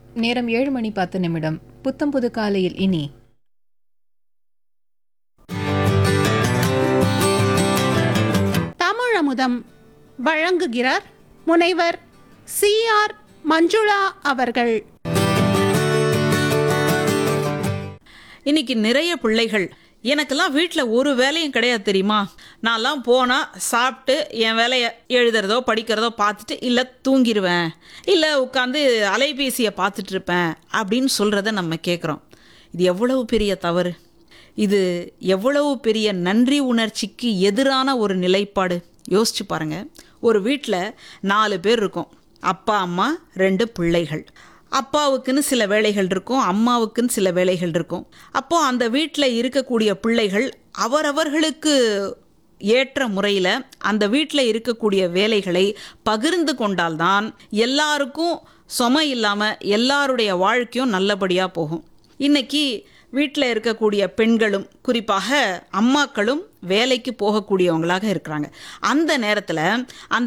நேரம் ஏழு மணி பத்து நிமிடம் புத்தம் புது காலையில் இனி தமிழமுதம் வழங்குகிறார் முனைவர் சி ஆர் மஞ்சுளா அவர்கள் இன்னைக்கு நிறைய பிள்ளைகள் எனக்கெல்லாம் வீட்டில் ஒரு வேலையும் கிடையாது தெரியுமா நான்லாம் போனால் சாப்பிட்டு என் வேலையை எழுதுறதோ படிக்கிறதோ பார்த்துட்டு இல்லை தூங்கிடுவேன் இல்லை உட்காந்து அலைபேசியை பார்த்துட்டு இருப்பேன் அப்படின்னு சொல்கிறத நம்ம கேட்குறோம் இது எவ்வளவு பெரிய தவறு இது எவ்வளவு பெரிய நன்றி உணர்ச்சிக்கு எதிரான ஒரு நிலைப்பாடு யோசிச்சு பாருங்க ஒரு வீட்டில் நாலு பேர் இருக்கும் அப்பா அம்மா ரெண்டு பிள்ளைகள் அப்பாவுக்குன்னு சில வேலைகள் இருக்கும் அம்மாவுக்குன்னு சில வேலைகள் இருக்கும் அப்போ அந்த வீட்டில் இருக்கக்கூடிய பிள்ளைகள் அவரவர்களுக்கு ஏற்ற முறையில் அந்த வீட்டில் இருக்கக்கூடிய வேலைகளை பகிர்ந்து கொண்டால்தான் எல்லாருக்கும் சுமை இல்லாமல் எல்லாருடைய வாழ்க்கையும் நல்லபடியாக போகும் இன்னைக்கு வீட்டில் இருக்கக்கூடிய பெண்களும் குறிப்பாக அம்மாக்களும் வேலைக்கு போகக்கூடியவங்களாக இருக்கிறாங்க அந்த நேரத்தில் அந்த